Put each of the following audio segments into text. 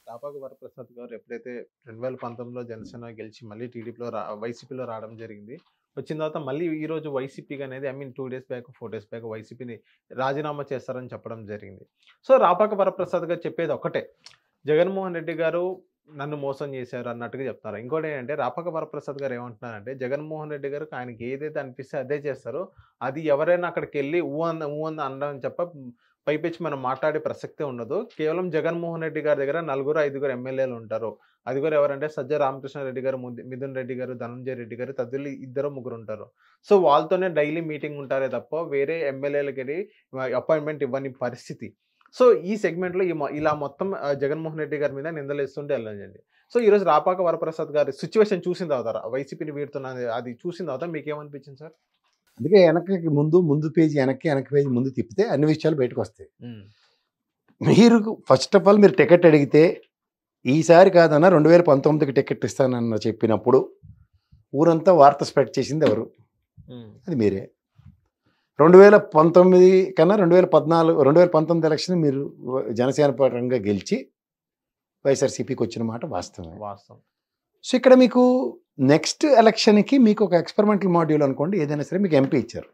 రాపాక వరప్రసాద్ గారు ఎప్పుడైతే రెండు వేల పంతొమ్మిదిలో జనసేన గెలిచి మళ్ళీ టీడీపీలో రా వైసీపీలో రావడం జరిగింది వచ్చిన తర్వాత మళ్ళీ ఈ రోజు వైసీపీకి అనేది I mean two days back four days back వైసీపీని రాజీనామా చేస్తారని చెప్పడం జరిగింది సో రాపాక వరప్రసాద్ గారు చెప్పేది ఒకటే జగన్మోహన్ రెడ్డి గారు నన్ను మోసం చేశారు అన్నట్టుగా చెప్తారు ఇంకోటి ఏంటంటే రాపాక వరప్రసాద్ గారు ఏమంటున్నారంటే జగన్మోహన్ రెడ్డి గారు ఆయనకి ఏదైతే అనిపిస్తే అదే చేస్తారో అది ఎవరైనా అక్కడికి వెళ్ళి ఊ అంద ఊ అంద అనడం చెప్ప పైపెచ్చి మనం మాట్లాడే ప్రసక్తే ఉండదు కేవలం జగన్మోహన్ రెడ్డి గారి దగ్గర నలుగురు ఐదుగురు ఎమ్మెల్యేలు ఉంటారు అది కూడా ఎవరంటే సజ్జ రామకృష్ణారెడ్డి గారు ముది- మిథున్ రెడ్డి గారు ధనంజయ రెడ్డి గారు తదులు ఇద్దరు ముగ్గురు ఉంటారు సో వాళ్ళతోనే డైలీ మీటింగ్ ఉంటారే తప్ప వేరే ఎమ్మెల్యేలకి అపాయింట్మెంట్ ఇవ్వని పరిస్థితి సో ఈ segment లో ఈ మొ- ఇలా మొత్తం ఆ, జగన్మోహన్ రెడ్డి గారి మీద నిందలేస్తుంటే వెళ్ళండి సో ఈ రోజు రాపాక వరప్రసాద్ గారి సిచ్యువేషన్ చూసిన తర్వాత వైసీపీని వీడుతున్న అది చూసిన తర్వాత మీకు ఏమనిపించింది సార్ అందుకే వెనక్కి ముందు ముందు పేజీ వెనక్కి వెనక్కి పేజీ ముందు తిప్పితే అన్ని విషయాలు బయటకు వస్తాయి మీరు ఫస్ట్ ఆఫ్ ఆల్ మీరు టికెట్ అడిగితే ఈసారి కాదన్న రెండు వేల పంతొమ్మిదికి టికెట్ ఇస్తానన్న చెప్పినప్పుడు ఊరంతా వార్త స్ప్రెడ్ చేసింది ఎవరు అది మీరే రెండు వేల పంతొమ్మిది కన్నా రెండు వేల పద్నాలుగు రెండు వేల పంతొమ్మిది ఎలక్షన్ మీరు జనసేన పరంగా గెలిచి వైఎస్ఆర్సీపీకి వచ్చిన మాట వాస్తవమే వాస్తవం సో ఇక్కడ మీకు నెక్స్ట్ ఎలక్షన్కి మీకు ఒక ఎక్స్పెరిమెంటల్ మాడ్యూల్ అనుకోండి ఏదైనా సరే మీకు ఎంపీ ఇచ్చారు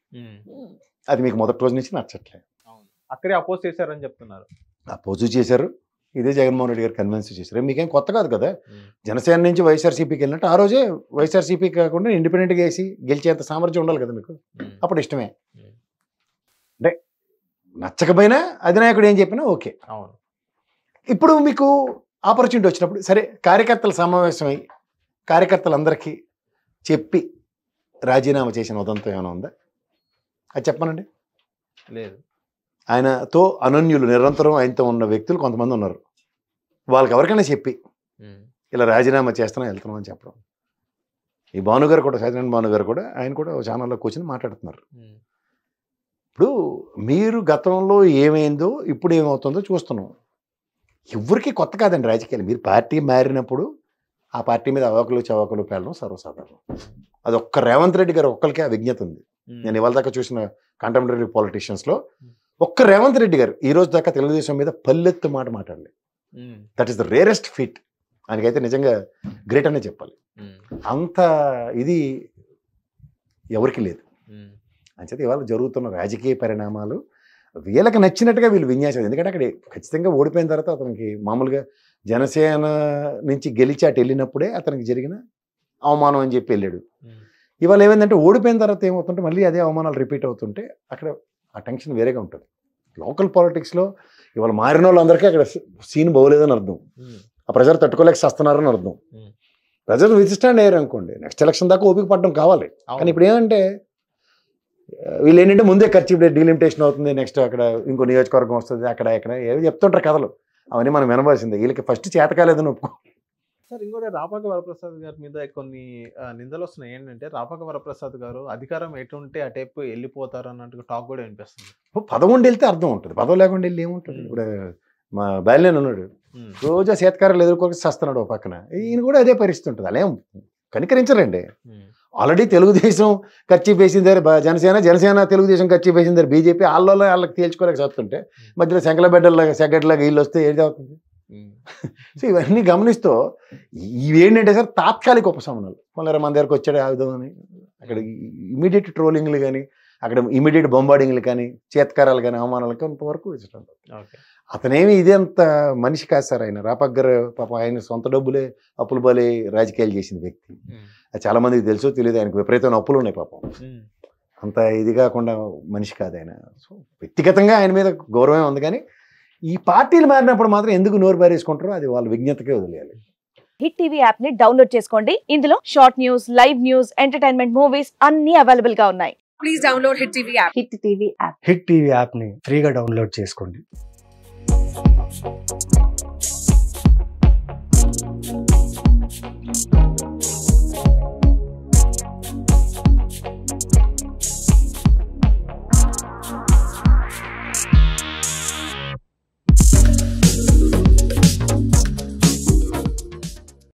అది మీకు మొదటి రోజు నుంచి నచ్చట్లేదు అవును అక్కడే అపోజ్ చేశారని చెప్తున్నారు అపోజు చేశారు ఇదే జగన్మోహన్ రెడ్డి గారు కన్విన్స్ చేశారు మీకేం కొత్త కాదు కదా జనసేన నుంచి వైఎస్ఆర్సీపీకి వెళ్ళినట్టు ఆ రోజే వైఎస్ఆర్సీపీ కాకుండా ఇండిపెండెంట్గా వేసి గెలిచేంత సామర్థ్యం ఉండాలి కదా మీకు అప్పుడు ఇష్టమే Hmm. అంటే నచ్చకపోయినా అధినాయకుడు ఏం చెప్పినా ఓకే అవును ఇప్పుడు మీకు ఆపర్చునిటీ వచ్చినప్పుడు సరే కార్యకర్తల సమావేశమై కార్యకర్తలందరికీ చెప్పి రాజీనామా చేసిన ఉదంతం ఏమైనా ఉందా అది చెప్పనండి లేదు ఆయనతో అనన్యులు నిరంతరం ఆయనతో ఉన్న వ్యక్తులు కొంతమంది ఉన్నారు వాళ్ళకి ఎవరికైనా చెప్పి ఇలా రాజీనామా చేస్తున్నా వెళ్తున్నాం అని చెప్పడం ఈ భాను గారు కూడా సత్యనారాయణ భాను గారు కూడా ఆయన కూడా ఒక ఛానల్లో కూర్చొని మాట్లాడుతున్నారు ఇప్పుడు మీరు గతంలో ఏమైందో ఇప్పుడు ఏమవుతుందో చూస్తున్నాం ఎవరికి కొత్త కాదండి రాజకీయాలు మీరు పార్టీ మారినప్పుడు ఆ పార్టీ మీద అవకలు చవకలు పేలడం సర్వసాధారణం అది ఒక్క రేవంత్ రెడ్డి గారు ఒక్కరికే ఆ విజ్ఞత ఉంది నేను ఇవాళ దాకా చూసిన కంటెంపరీ పాలిటిషియన్స్లో ఒక్క రేవంత్ రెడ్డి గారు ఈ రోజు దాకా తెలుగుదేశం మీద పల్లెత్తు మాట మాట్లాడలేదు that is the rarest fit ఆయనకైతే నిజంగా గ్రేట్ అనే చెప్పాలి అంత ఇది ఎవరికి లేదు అంచేత ఇవాళ జరుగుతున్న రాజకీయ పరిణామాలు వీళ్ళకి నచ్చినట్టుగా వీళ్ళు విన్యాసం ఎందుకంటే అక్కడ ఖచ్చితంగా ఓడిపోయిన తర్వాత అతనికి మామూలుగా జనసేన నుంచి గెలిచి అటు వెళ్ళినప్పుడే అతనికి జరిగిన అవమానం అని చెప్పి వెళ్ళాడు ఇవాళ ఏమైందంటే ఓడిపోయిన తర్వాత ఏమవుతుంటే మళ్ళీ అదే అవమానాలు రిపీట్ అవుతుంటే అక్కడ ఆ టెన్షన్ వేరేగా ఉంటుంది లోకల్ పాలిటిక్స్లో ఇవాళ మారిన వాళ్ళందరికీ అక్కడ సీన్ బాగోలేదని అర్థం ఆ ప్రజలు తట్టుకోలేక చేస్తున్నారని అర్థం Hmm. ప్రజలు విధిస్టాండ్ అయ్యారు అనుకోండి నెక్స్ట్ ఎలక్షన్ దాకా ఓపిక పడడం కావాలి కానీ ఇప్పుడు ఏమంటే ఆ, వీళ్ళు ఏంటంటే ముందే ఖర్చు ఇప్పుడు డీలిమిటేషన్ అవుతుంది నెక్స్ట్ అక్కడ ఇంకో నియోజకవర్గం వస్తుంది అక్కడ ఇక్కడ ఏదో చెప్తుంటారు కథలు అవన్నీ మనం వినవలసిందే వీళ్ళకి ఫస్ట్ చేత కాలేదని ఒప్పుకో సార్ ఇంకోటి రాపాక వరప్రసాద్ గారి మీద కొన్ని ఆ, నిందలు వస్తున్నాయి ఏంటంటే రాపాక వరప్రసాద్ గారు అధికారం ఎటుంటే అటేపు వెళ్ళిపోతారు అన్నట్టుగా టాక్ కూడా వినిపిస్తుంది పదం ఉండి వెళ్తే అర్థం ఉంటుంది పదం లేకుండా వెళ్ళి ఏముంటుంది Hmm. ఇప్పుడు మా బాల్యన్ ఉన్నాడు ఉమ్, రోజు ఆ శేతకారాలు ఎదుర్కోక చేస్తున్నాడు ఒక పక్కన ఈయన కూడా అదే పరిస్థితి ఉంటుంది అలా ఏం కనికరించరండి ఉమ్, ఆల్రెడీ తెలుగుదేశం ఖర్చు వేసింది జనసేన జనసేన తెలుగుదేశం ఖర్చు వేసింది బీజేపీ వాళ్ళలో వాళ్ళకి తేల్చుకోలేక చదువుతుంటే మధ్యలో శంకల బెడ్డల్లాగా సెగడ్లాగా వీళ్ళు వస్తే ఏది అవుతుంది ఉమ్, సో ఇవన్నీ గమనిస్తూ ఇవేంటంటే సార్ తాత్కాలిక ఉపశమనాలు మళ్ళీ మన దగ్గరకు వచ్చాడు ఆయుధం అని అక్కడ ఇమీడియట్ ట్రోలింగ్లు కానీ అక్కడ ఇమీడియట్ బొంబార్డింగ్లు కానీ చేత్కారాలు కానీ అవమానాలు కొంతవరకు ఇష్టం ఓకే అతనేమి ఇదే అంత మనిషి కాదు సార్ ఆయన రాపగ్గర్ పాప ఆయన సొంత డబ్బులే అప్పులు బలే రాజకీయాలు చేసిన వ్యక్తి ఉమ్, అది చాలా మందికి తెలుసో తెలియదు ఆయనకు విపరీతమైన అప్పులు ఉన్నాయి పాపం ఉమ్, అంత ఇది కాకుండా మనిషి కాదు ఆయన సో వ్యక్తిగతంగా ఆయన మీద గౌరవం ఉంది కానీ ఈ పార్టీలు మారినప్పుడు మాత్రం ఎందుకు నోరు పారేసుకుంటారో అది వాళ్ళ విజ్ఞతకే వదిలేయాలి హిట్ టీవీ యాప్ ని డౌన్లోడ్ చేసుకోండి ఇందులో short news live news entertainment movies అన్ని అవైలబుల్ గా ఉన్నాయి please download Hit TV app. Hit TV app hit TV యాప్ని ఫ్రీగా డౌన్లోడ్ చేసుకోండి Thank you.